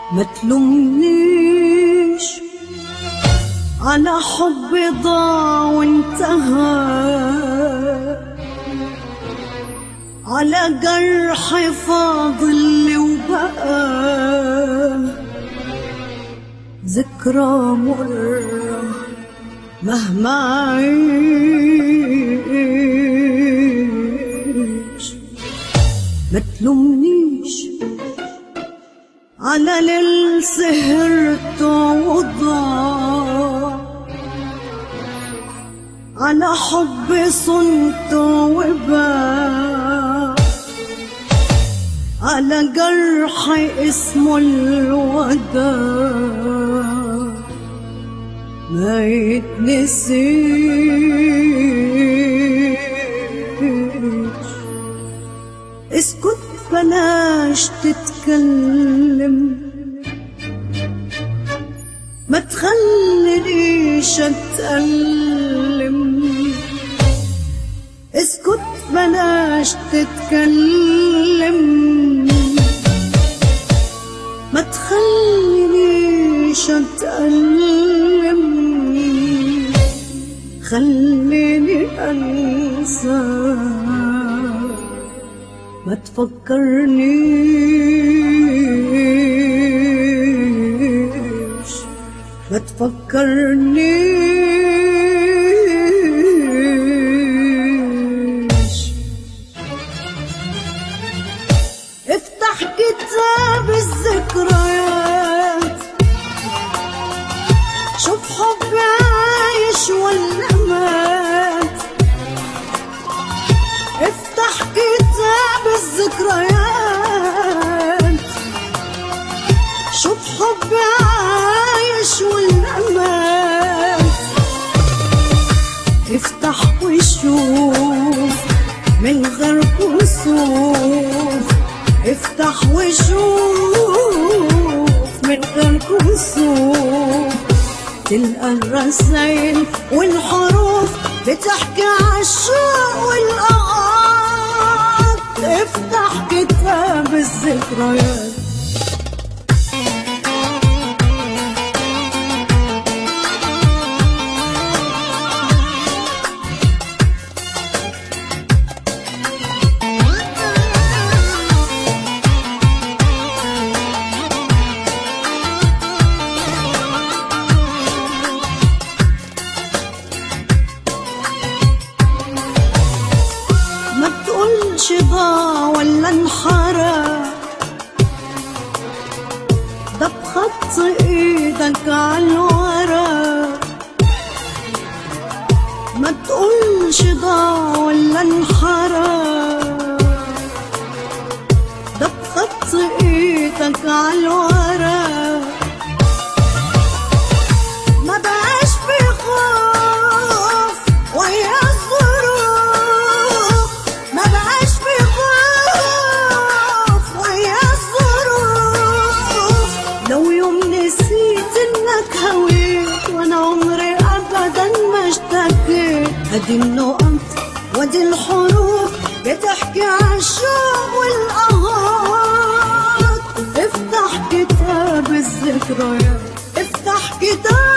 ما تلومنيش على حب ضاع وانتهى على جرح فاضل وبقى ذكرى مرة مهما عيش ما تلومنيش على ليل سهرت وضاع على حب صنت وباع على جرح اسمه الوداع ما يتنسيش اسكت بلاش تتكلم ما تخلينيش اتألم اسكت بلاش تتكلم ما تخلينيش اتألم خليني انسى ما تفكرنيش ما تفكرنيش افتح كتاب الذكريات شوف حبي عايش ولا مات افتح كتاب الذكريات شوف حبي عايش ولا مات افتح وشوف من غير كسوف افتح وشوف من غير كسوف تلقى الرسائل والحروف بتحكي عالشوق والآهات افتح كتاب الذكريات ما تقولش ضاع ولا انحرق ده بخط ايدك عالورق ما تقولش ضاع ولا انحرق ده بخط ايدك عالورق ما بقاش في خوف وهي الظروف ما بقاش في خوف وهي الظروف لو يوم نسيت انك هويت وانا عمري ابدا ما اشتكيت ادي النقط وادي الحروف بتحكي عن الشوق والقهار افتح كتاب الذكريات افتح كتاب